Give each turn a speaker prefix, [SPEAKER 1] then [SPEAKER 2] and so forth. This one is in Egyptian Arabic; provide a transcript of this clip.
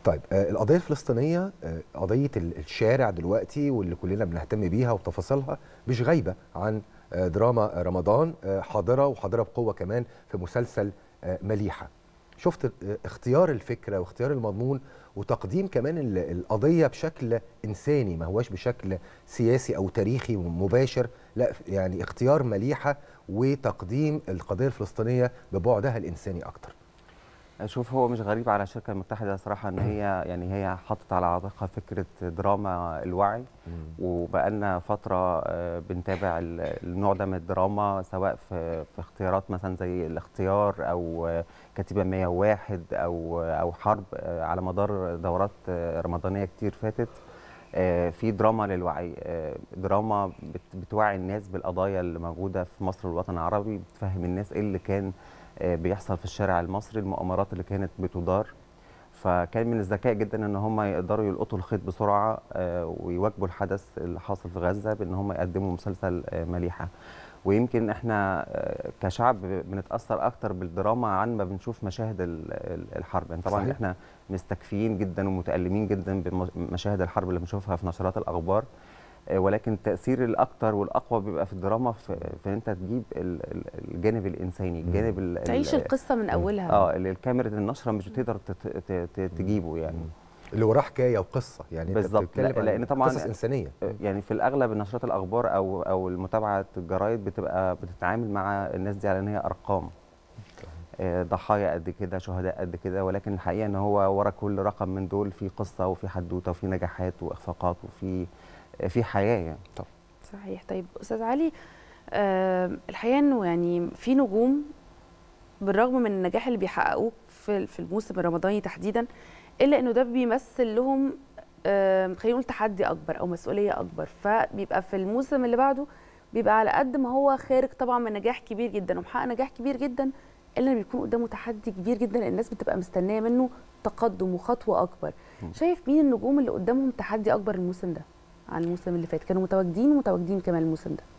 [SPEAKER 1] طيب آه، القضيه الفلسطينيه آه، قضيه ال- الشارع دلوقتي واللي كلنا بنهتم بيها وبتفاصيلها مش غايبه عن آه، دراما رمضان آه، حاضره وحاضره بقوه كمان في مسلسل آه، مليحه شفت آه، اختيار الفكره واختيار المضمون وتقديم كمان ال- القضيه بشكل انساني ما هواش بشكل سياسي او تاريخي مباشر لا يعني اختيار مليحه وتقديم القضيه الفلسطينيه ببعدها الانساني اكتر
[SPEAKER 2] شوف هو مش غريب على الشركه المتحده صراحه ان هي يعني هي حطت على عاتقها فكره دراما الوعي وبقالنا فتره آه، بنتابع ال- النوع ده من الدراما سواء في في اختيارات مثلا زي الاختيار او آه، كتيبه 101 او او حرب آه، على مدار دورات آه، رمضانيه كتير فاتت آه، في دراما للوعي آه، دراما بت- بتوعي الناس بالقضايا اللي موجوده في مصر والوطن العربي بتفهم الناس ايه اللي كان آه، بيحصل في الشارع المصري المؤامرات اللي كانت بتدار فكان من الذكاء جدا ان هم يقدروا يلقطوا الخيط بسرعه آه، ويواجبوا الحدث اللي حاصل في غزه بان هم يقدموا مسلسل آه، مليحه ويمكن احنا آه، كشعب بنتاثر اكتر بالدراما عن ما بنشوف مشاهد ال- ال- الحرب يعني طبعا
[SPEAKER 1] صحيح.
[SPEAKER 2] احنا مستكفيين جدا ومتالمين جدا بمشاهد الحرب اللي بنشوفها في نشرات الاخبار آه، ولكن التاثير الاكتر والاقوى بيبقى في الدراما في, في ان انت تجيب ال- ال- الجانب الانساني الجانب ال- ال-
[SPEAKER 3] تعيش القصه من اولها
[SPEAKER 2] اه اللي الكاميرا النشره مش بتقدر تت- ت- ت- تجيبه يعني
[SPEAKER 1] اللي وراه حكايه وقصه يعني انت
[SPEAKER 2] بالظبط
[SPEAKER 1] بتتكلم
[SPEAKER 2] لا-
[SPEAKER 1] عن
[SPEAKER 2] لان طبعا
[SPEAKER 1] قصص انسانيه
[SPEAKER 2] يعني في الاغلب نشرات الاخبار او او المتابعه الجرايد بتبقى بتتعامل مع الناس دي على ان هي ارقام آه، ضحايا قد كده شهداء قد كده ولكن الحقيقه ان هو ورا كل رقم من دول في قصه وفي حدوته وفي نجاحات واخفاقات وفي آه، في حياه يعني
[SPEAKER 1] طب
[SPEAKER 3] صحيح طيب استاذ علي آه الحقيقه انه يعني في نجوم بالرغم من النجاح اللي بيحققوه في في الموسم الرمضاني تحديدا الا انه ده بيمثل لهم آه خلينا نقول تحدي اكبر او مسؤوليه اكبر فبيبقى في الموسم اللي بعده بيبقى على قد ما هو خارج طبعا من نجاح كبير جدا ومحقق نجاح كبير جدا الا إن بيكون قدامه تحدي كبير جدا الناس بتبقى مستنيه منه تقدم وخطوه اكبر شايف مين النجوم اللي قدامهم تحدي اكبر الموسم ده عن الموسم اللي فات كانوا متواجدين ومتواجدين كمان الموسم ده